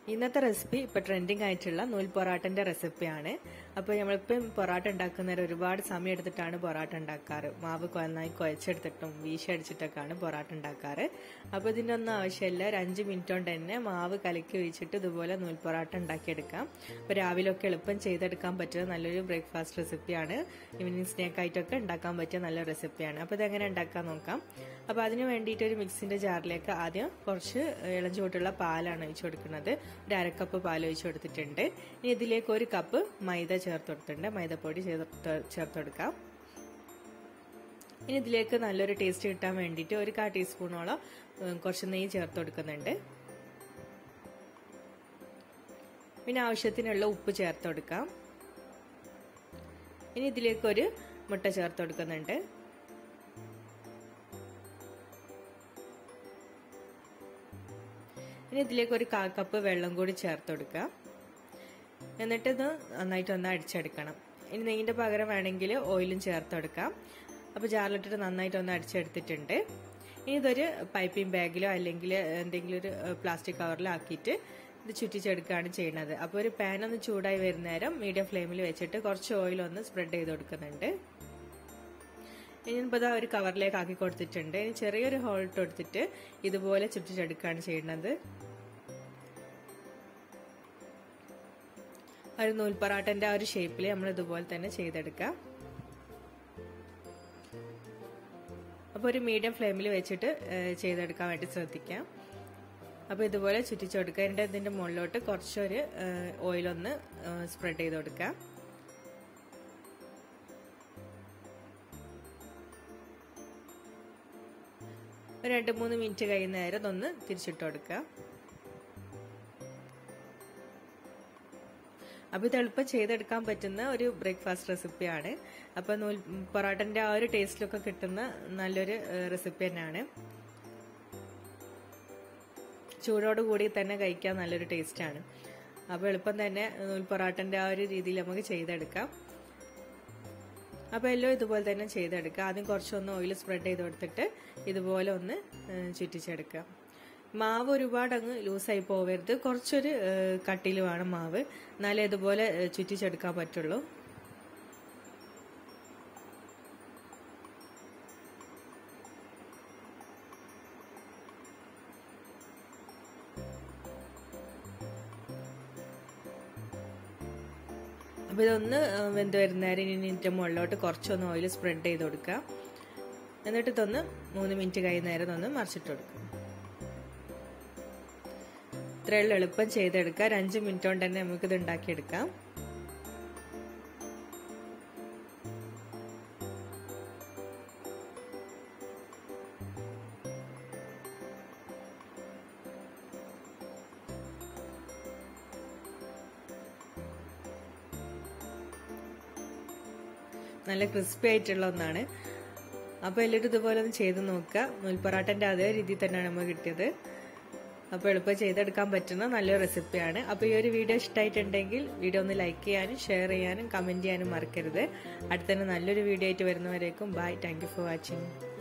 ഇന്നത്തെ റെസിപ്പി ഇപ്പൊ ട്രെൻഡിങ് ആയിട്ടുള്ള നൂൽ പൊറാട്ടന്റെ റെസിപ്പിയാണ് അപ്പോൾ നമ്മളിപ്പം പൊറാട്ട ഉണ്ടാക്കുന്നവർ ഒരുപാട് സമയം എടുത്തിട്ടാണ് പൊറാട്ട ഉണ്ടാക്കാറ് മാവ് നന്നായി കുഴച്ചെടുത്തിട്ടും വീശടിച്ചിട്ടൊക്കെയാണ് പൊറാട്ട ഉണ്ടാക്കാറ് അപ്പോൾ ഇതിൻ്റെ ഒന്നും ആവശ്യമില്ല ഒരു അഞ്ച് മിനിറ്റ് കൊണ്ട് തന്നെ മാവ് കലക്കി ഒഴിച്ചിട്ട് ഇതുപോലെ നൂൽ പൊറാട്ട ഉണ്ടാക്കിയെടുക്കാം അപ്പോൾ രാവിലെയൊക്കെ എളുപ്പം ചെയ്തെടുക്കാൻ പറ്റുന്ന നല്ലൊരു ബ്രേക്ക്ഫാസ്റ്റ് റെസിപ്പിയാണ് ഈവനിങ് സ്നാക്ക് ആയിട്ടൊക്കെ ഉണ്ടാക്കാൻ പറ്റിയ നല്ല റെസിപ്പിയാണ് അപ്പോൾ ഇതെങ്ങനെ ഉണ്ടാക്കാൻ നോക്കാം അപ്പോൾ അതിന് വേണ്ടിയിട്ട് ഒരു മിക്സിന്റെ ജാറിലേക്ക് ആദ്യം കുറച്ച് ഇളം ചൂട്ടുള്ള പാലാണ് ഒഴിച്ചു കൊടുക്കുന്നത് ഒരു അരക്കപ്പ് പാൽ ഒഴിച്ചു കൊടുത്തിട്ടുണ്ട് ഇനി ഇതിലേക്ക് ഒരു കപ്പ് മൈദ ചേർത്ത് കൊടുത്തിട്ടുണ്ട് മൈദപ്പൊടി ചേർത്ത് ചേർത്ത് കൊടുക്കാം ഇനി ഇതിലേക്ക് നല്ലൊരു ടേസ്റ്റ് കിട്ടാൻ വേണ്ടിയിട്ട് ഒരു കാ ടീസ്പൂണോളം കുറച്ച് നെയ്യ് ചേർത്ത് കൊടുക്കുന്നുണ്ട് പിന്നെ ആവശ്യത്തിനുള്ള ഉപ്പ് ചേർത്ത് കൊടുക്കാം ഇനി ഇതിലേക്ക് ഒരു മുട്ട ചേർത്ത് കൊടുക്കുന്നുണ്ട് ഇനി ഇതിലേക്ക് ഒരു കാ കപ്പ് വെള്ളം കൂടി ചേർത്ത് കൊടുക്കുക എന്നിട്ട് ഇത് നന്നായിട്ട് ഒന്ന് അടിച്ചെടുക്കണം ഇനി നെയ്യിൻ്റെ പകരം വേണമെങ്കിൽ ഓയിലും ചേർത്ത് കൊടുക്കാം അപ്പോൾ ജാറിലിട്ടിട്ട് നന്നായിട്ട് ഒന്ന് അടിച്ചെടുത്തിട്ടുണ്ട് ഇനി ഇതൊരു പൈപ്പിംഗ് ബാഗിലോ അല്ലെങ്കിൽ എന്തെങ്കിലും ഒരു പ്ലാസ്റ്റിക് കവറിലോ ആക്കിയിട്ട് ഇത് ചുറ്റിച്ചെടുക്കുകയാണ് ചെയ്യുന്നത് അപ്പോൾ ഒരു പാൻ ഒന്ന് ചൂടായി വരുന്ന നേരം മീഡിയം ഫ്ലെയിമിൽ വെച്ചിട്ട് കുറച്ച് ഓയിൽ ഒന്ന് സ്പ്രെഡ് ചെയ്ത് കൊടുക്കുന്നുണ്ട് ഇനി ഇപ്പോൾ ഒരു കവറിലേക്ക് ആക്കി കൊടുത്തിട്ടുണ്ട് ഇനി ചെറിയൊരു ഹോൾട്ട് കൊടുത്തിട്ട് ഇതുപോലെ ചുറ്റിച്ചെടുക്കുകയാണ് ചെയ്യുന്നത് ഒരു നൂൽപ്പറാട്ടന്റെ ആ ഒരു ഷേപ്പിൽ നമ്മൾ ഇതുപോലെ തന്നെ ചെയ്തെടുക്കാം അപ്പോൾ ഒരു മീഡിയം ഫ്ലെയിമിൽ വെച്ചിട്ട് ചെയ്തെടുക്കാൻ വേണ്ടി ശ്രദ്ധിക്കാം അപ്പോൾ ഇതുപോലെ ചുറ്റിച്ചെടുക്കുക എൻ്റെ ഇതിൻ്റെ മുകളിലോട്ട് കുറച്ചൊരു ഓയിലൊന്ന് സ്പ്രെഡ് ചെയ്ത് കൊടുക്കാം ഒരു രണ്ട് മൂന്ന് മിനിറ്റ് കഴിയുന്ന നേരം ഒന്ന് തിരിച്ചിട്ട് കൊടുക്കുക അപ്പോൾ ഇത് എളുപ്പം ചെയ്തെടുക്കാൻ പറ്റുന്ന ഒരു ബ്രേക്ക്ഫാസ്റ്റ് റെസിപ്പിയാണ് അപ്പോൾ നൂൽ പൊറോട്ടൻ്റെ ആ ഒരു ടേസ്റ്റിലൊക്കെ കിട്ടുന്ന നല്ലൊരു റെസിപ്പി തന്നെയാണ് ചൂടോട് കൂടി തന്നെ കഴിക്കാൻ നല്ലൊരു ടേസ്റ്റാണ് അപ്പോൾ എളുപ്പം തന്നെ നൂൽ പൊറോട്ടൻ്റെ ആ ഒരു രീതിയിൽ നമുക്ക് ചെയ്തെടുക്കാം അപ്പോൾ എല്ലാം ഇതുപോലെ തന്നെ ചെയ്തെടുക്കുക ആദ്യം കുറച്ചൊന്ന് ഓയിൽ സ്പ്രെഡ് ചെയ്ത് കൊടുത്തിട്ട് ഇതുപോലെ ഒന്ന് ചുറ്റിച്ചെടുക്കുക മാവ് ഒരുപാട് അങ്ങ് ലൂസായി പോവരുത് കുറച്ചൊരു കട്ടിയിൽ വേണം മാവ് എന്നാലേ ഇതുപോലെ ചുറ്റിച്ചെടുക്കാൻ പറ്റുള്ളൂ അപ്പോൾ ഇതൊന്ന് വെന്ത് വരുന്നേരം ഇനി ഇതിൻ്റെ മുകളിലോട്ട് കുറച്ചൊന്ന് ഓയിൽ സ്പ്രെഡ് ചെയ്ത് കൊടുക്കുക എന്നിട്ട് ഇതൊന്ന് മൂന്ന് മിനിറ്റ് കഴിയുന്നേരം ഒന്ന് മറിച്ചിട്ട് കൊടുക്കുക ഇത്രയുള്ള എളുപ്പം ചെയ്തെടുക്കുക ഒരു അഞ്ച് മിനിറ്റ് കൊണ്ട് തന്നെ നമുക്കിത് ഉണ്ടാക്കിയെടുക്കാം നല്ല ക്രിസ്പി ആയിട്ടുള്ള ഒന്നാണ് അപ്പോൾ എല്ലാവരും ഇതുപോലെ ഒന്ന് ചെയ്ത് നോക്കുക നൂൽപ്പൊറാട്ടൻ്റെ അതേ രീതിയിൽ തന്നെയാണ് നമുക്ക് കിട്ടിയത് അപ്പോൾ എളുപ്പം ചെയ്തെടുക്കാൻ പറ്റുന്ന നല്ലൊരു റെസിപ്പിയാണ് അപ്പോൾ ഈ ഒരു വീഡിയോ ഇഷ്ടമായിട്ടുണ്ടെങ്കിൽ വീഡിയോ ഒന്ന് ലൈക്ക് ചെയ്യാനും ഷെയർ ചെയ്യാനും കമൻറ്റ് ചെയ്യാനും മറക്കരുത് അടുത്തന്നെ നല്ലൊരു വീഡിയോ ആയിട്ട് വരുന്നവരേക്കും ബൈ താങ്ക് ഫോർ വാച്ചിങ്